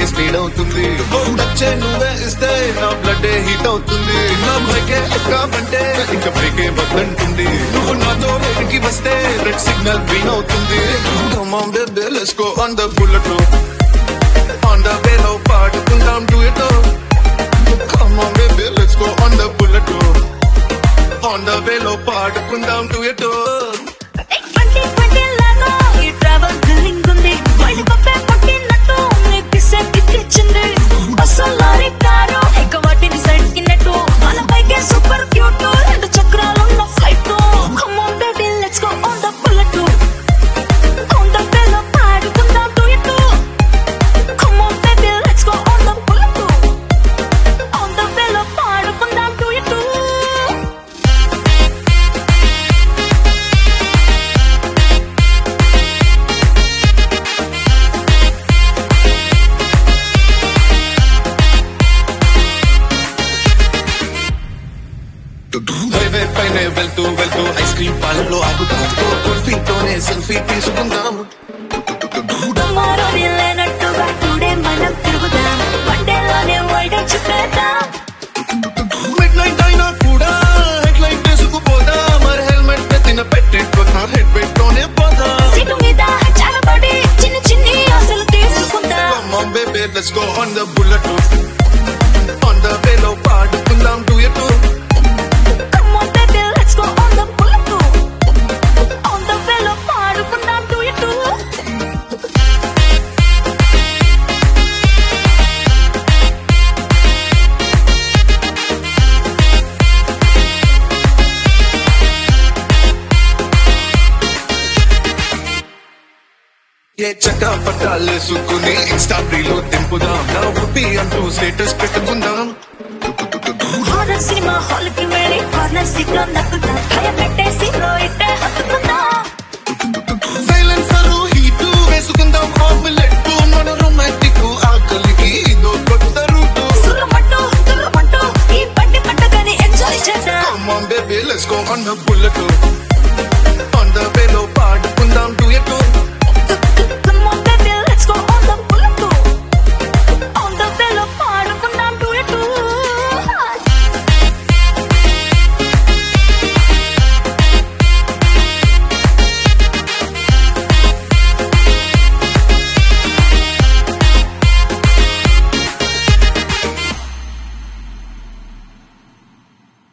speed అవుతుంది వచ్చే నువ్వే ఇస్తే నా బ్లడ్ హీట్ అవుతుంది నా బ్రేకే ఎక్కామంటే ఇంకా బ్రేకే వద్దంటుంది నువ్వు నాతో రేటుకి వస్తే రెడ్ సిగ్నల్ గ్రీన్ అవుతుంది Come on baby let's go on the bullet on the way లో పాడుకుందాం do it Come on baby let's go on the bullet on the way లో పాడుకుందాం do it ట్వంటీ ట్వంటీ లాగా ఈ travel thrilling ఉంది మళ్ళీ పప్పే పట్టినట్టు నెక్కిసే కిక్కిచ్చింది అసలు లారీ కారు ఇక వాటిని సైడ్ కిన్నట్టు మన బైకే సూపర్ క్యూట్ రెండు చక్రాలున్న flight come on baby let's go on the bullet on the bell పాడుకుందాం do it come on baby let's go on the bullet on the bell పాడుకుందాం డు ఇట్ హైవే పైన వెళ్తూ వెళ్తూ ice cream పాలలో ఆగుతాం కుల్ఫీతోనే సెల్ఫీ తీసుకుందాం tomorrow లేనట్టుగా టుడే మనం తిరుగుదాం వన్డేలోనే వరల్డ్ చుట్టేద్దాం మిడ్ నైట్ అయినా కూడా హెడ్ లైట్ తీసుకుపోదా మరి హెల్మెట్ ఎత్తిన పెట్టేట్టున్నా హెడ్ పెట్టుతోనే పోదా సీటు మీద చాలబడి చిన్న చిన్ని ఆశలు తీసుకుందాం Come on baby let's go on the bullet on the way లో పాడుకుందాం do it Come on baby let's go on the bullet On the way లో పాడుకుందాం do it ఏ చట్టా పట్టాలేసుకుని ఇన్స్టా లో దింపుదాం నా ఉప్పి అంటూ స్టేటస్ పెట్టుకుందాం హారర్ సినిమా హాల్ కి వెళ్ళి కార్నర్ సీట్ లో నక్కుదాం భయం పెట్టేసి రోయిట్